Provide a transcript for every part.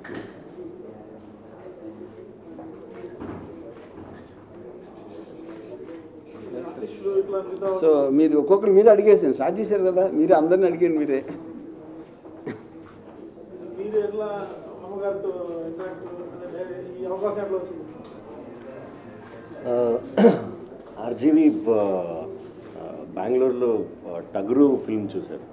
ఫ్రెష్లు ఇట్లా మిగతా సో మీరు ఒక్కొక్కరు మీరే అడిగేసాను స్టార్ట్ చేశారు కదా మీరే అందరిని అడిగాను మీరే మీరు ఎట్లా అమ్మగారితో ఇంటరాక్ట్ అంటే ఈ అవకాశం ఎట్లా వచ్చింది ఆర్జీవి బెంగళూరులో టగరు ఫిల్మ్ చూశారు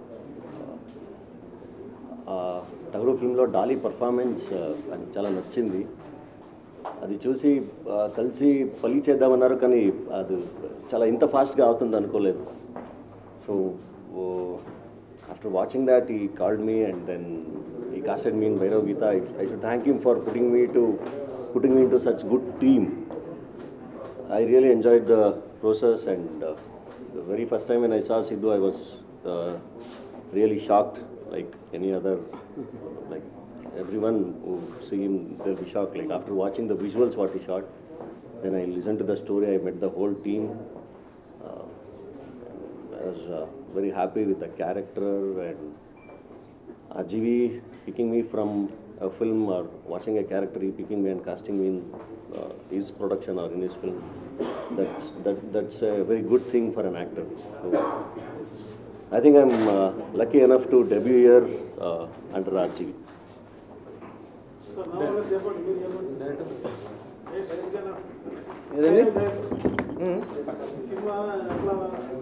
ఆ, టగరు ఫిల్మ్లో డాలీ పర్ఫార్మెన్స్ నాకు చాలా నచ్చింది అది చూసి ఆ, కలిసి పని చేద్దామన్నారు కానీ అది చాలా ఇంత ఫాస్ట్గా అవుతుంది అనుకోలేదు so after watching that he called me and then he casted mean Bhairav Geeta I should thank you for putting me to putting me to such good team I really enjoyed the process, and uh, the very first time when I saw Sidhu, I was uh, really shocked, like any other, like everyone who see him, they'll be shocked. Like after watching the visuals, what he shot, then I listened to the story. I met the whole team. Uh, I was uh, very happy with the character and RGV picking me from a film or watching a character, he picking me and casting me in uh, his production or in his film. That's that that's a very good thing for an actor. So, I think I'm uh, lucky enough to debut here uh, under RGV. So నా వల్ల చెప్పండి మీరు చెప్పండి ఏ డైరెక్ట్గానా? ఏదండి? Direct. ఈ cinema ఎట్లా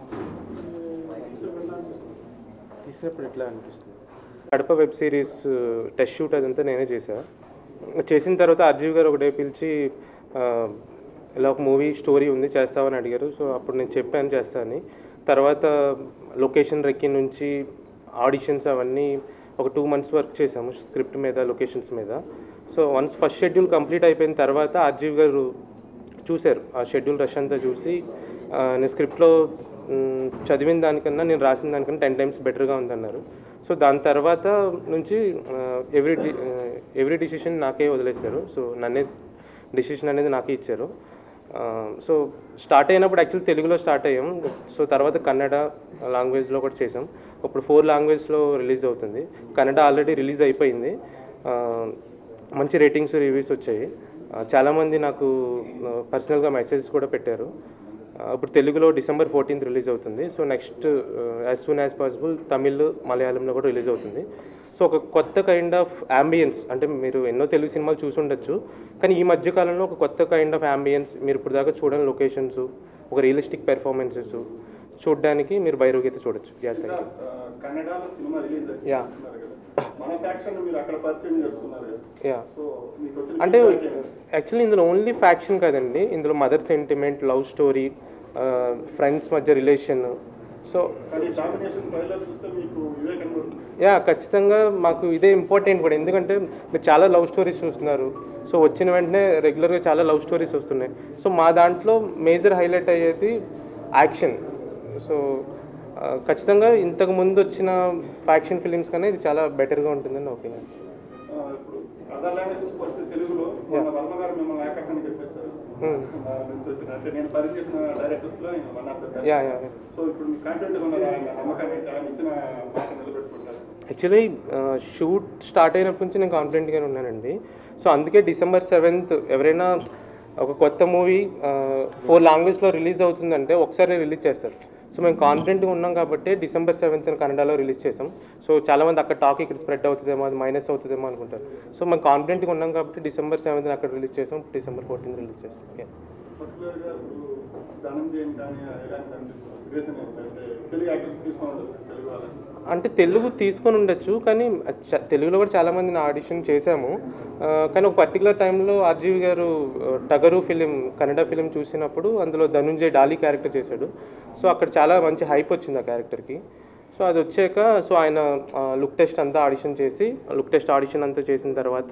ఇష్టపెట్టాలనిపిస్తుంది తీసినప్పుడు ఎట్లా అనిపిస్తుంది Kadapa web series test shoot అదంతా నేనే చేశా చేసిన తర్వాత అర్జీవ్ గారు ఒకటే పిలిచి ఆ, ఇలా ఒక మూవీ స్టోరీ ఉంది చేస్తావని అడిగారు సో అప్పుడు నేను చెప్పాను చేస్తానని తర్వాత లొకేషన్ రెక్కి నుంచి ఆడిషన్స్ అవన్నీ ఒక టూ మంత్స్ వర్క్ చేసాము స్క్రిప్ట్ మీద లొకేషన్స్ మీద so once first schedule complete అయిపోయిన తర్వాత అర్జీవ్ గారు చూశారు ఆ షెడ్యూల్ రష్ అంతా చూసి ఆ, నేను స్క్రిప్ట్లో మ్, చదివిన దానికన్నా నేను రాసిన దానికన్నా టెన్ టైమ్స్ బెటర్గా ఉందన్నారు సో దాని తర్వాత నుంచి ఎవ్రీ ఎవ్రీ డిసిషన్ నాకే వదిలేశారు సో నన్నే డిసిషన్ అనేది నాకే ఇచ్చారు సో స్టార్ట్ అయినప్పుడు యాక్చువల్ తెలుగులో స్టార్ట్ అయ్యాం సో తర్వాత కన్నడ లాంగ్వేజ్లో కూడా చేసాం ఇప్పుడు ఫోర్ లాంగ్వేజ్లో రిలీజ్ అవుతుంది కన్నడ ఆల్రెడీ రిలీజ్ అయిపోయింది ఆ, మంచి రేటింగ్స్ రివ్యూస్ వచ్చాయి ఆ, చాలామంది నాకు పర్సనల్గా మెసేజెస్ కూడా పెట్టారు ఆ, ఇప్పుడు తెలుగులో డిసెంబర్ ఫోర్టీన్త్ రిలీజ్ అవుతుంది so next as soon as possible Tamil మలయాళంలో కూడా రిలీజ్ అవుతుంది సో ఒక కొత్త కైండ్ ఆఫ్ అంబియన్స్ అంటే మీరు ఎన్నో తెలుగు సినిమాలు చూసి ఉండొచ్చు కానీ ఈ మధ్య కాలంలో ఒక కొత్త కైండ్ ఆఫ్ అంబియన్స్ మీరు ఇప్పుడు దాకా చూడని లొకేషన్స్ ఒక రియలిస్టిక్ పెర్ఫార్మెన్సెస్ చూడడానికి మీరు భైరవగీత చూడొచ్చు యా థ్యాంక్ యూ కన్నడలో సినిమా రిలీజ్ యా అవుతున్నారు కదా మన ఫ్యాక్షన్ మీరు అక్కడ పరిచయం చేస్తున్నారు కదా యా సో మీకు వచ్చిన అంటే feedback ఏంటి? యాక్చువల్లీ ఇందులో ఓన్లీ ఫ్యాక్షన్ కదండి ఇందులో mother sentiment love story friends మధ్య రిలేషన్ సో కానీ డామినేషన్ ట్రైలర్ చూస్తే మీకు ఇవే కనబడుతుంది యా ఖచ్చితంగా మాకు ఇదే ఇంపార్టెంట్ కూడా ఎందుకంటే మీరు చాలా లవ్ స్టోరీస్ చూస్తున్నారు సో వచ్చిన వెంటనే రెగ్యులర్గా చాలా లవ్ స్టోరీస్ వస్తున్నాయి సో మా దాంట్లో మేజర్ హైలైట్ అయ్యేది యాక్షన్ సో ఆ, ఖచ్చితంగా ఇంతకు ముందు వచ్చిన ఫ్యాక్షన్ ఫిలిమ్స్ కన్నా ఇది చాలా బెటర్గా ఉంటుందని నా ఒపీనియన్ ఆ, ఇప్పుడు అదర్ లాంగ్వేజ్ పరిస్థితి తెలుగులో మన వర్మ గారు మిమ్మల్ని ఆకాశానికి చెప్పేశారు దాని నుంచి వచ్చిన అంటే నేను పనిచేసిన డైరెక్టర్స్ లో ఆయన one of the yeah yeah so ఇప్పుడు మీ కాంటెంట్ ఉన్నారు ఆయన నమ్మకాన్ని ఆయన ఇచ్చిన మాట నిలబెట్టుకుంటారు యాక్చువల్లీ షూట్ స్టార్ట్ అయినప్పటి నుంచి నేను కాన్ఫిడెంట్గానే ఉన్నానండి సో అందుకే డిసెంబర్ సెవెంత్ ఎవరైనా ఒక కొత్త మూవీ ఫోర్ లాంగ్వేజ్లో రిలీజ్ అవుతుందంటే ఒకసారి రిలీజ్ చేస్తారు సో మేము కాన్ఫిడెంట్గా ఉన్నాం కాబట్టి డిసెంబర్ సెవెంత్ కన్నడలో రిలీజ్ చేసాం సో చాలామంది అక్కడ టాక్ ఇక్కడ స్ప్రెడ్ అవుతుందేమో అది మైనస్ అవుతుందేమో అనుకుంటారు సో మేము కాన్ఫిడెంట్గా ఉన్నాం కాబట్టి డిసెంబర్ సెవెంత్ అక్కడ రిలీజ్ చేసాం డిసెంబర్ ఫోర్టీన్త్ రిలీజ్ చేస్తాం Yeah. పర్టికులర్ గా ఇప్పుడు ధనంజయం కానీ ఎలాంటి అనిపిస్తుంది రీజన్ ఏంటంటే తెలుగు యాక్టర్స్ తీసుకొని ఉండొచ్చు తెలుగు వాళ్ళని అంటే తెలుగు తీసుకొని ఉండొచ్చు కానీ చ- తెలుగులో కూడా చాలామంది నా ఆడిషన్ చేశాము ఆ, కానీ ఒక పర్టికులర్ టైంలో ఆర్జీవి గారు ఆ, టగరు ఫిలిం కన్నడ ఫిలిం చూసినప్పుడు అందులో ధనుంజయ్ డాలీ క్యారెక్టర్ చేశాడు సో అక్కడ చాలా మంచి హైప్ వచ్చింది ఆ క్యారెక్టర్కి సో అది వచ్చాక సో ఆయన లుక్ టెస్ట్ అంతా ఆడిషన్ చేసి లుక్ టెస్ట్ ఆడిషన్ అంతా చేసిన తర్వాత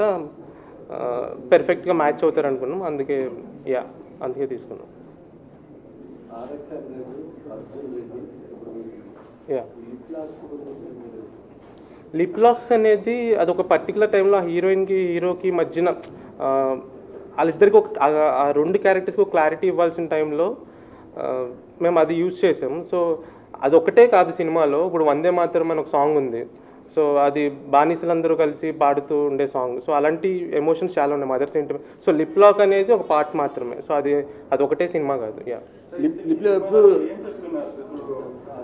పెర్ఫెక్ట్గా మ్యాచ్ అవుతారు అనుకున్నాం అందుకే యా అందుకే తీసుకున్నాం యా లిప్ లాక్స్ అనేది అది ఒక పర్టికులర్ టైంలో హీరోయిన్కి హీరోకి మధ్యన ఆ, వాళ్ళిద్దరికి ఒక ఆ- ఆ రెండు క్యారెక్టర్స్కి ఒక క్లారిటీ ఇవ్వాల్సిన టైంలో ఆ, మేము అది యూజ్ చేసాం సో అది ఒకటే కాదు సినిమాలో ఇప్పుడు వందే మాత్రం అని ఒక సాంగ్ ఉంది సో అది బానిసలందరూ కలిసి పాడుతూ ఉండే సాంగ్ సో అలాంటి ఎమోషన్స్ చాలా ఉన్నాయి mother sentiment so lip lock అనేది ఒక పార్ట్ మాత్రమే సో అది అది ఒకటే సినిమా కాదు యా లిప్ లిప్లో ఎప్పుడు ఏం చెప్తున్నారు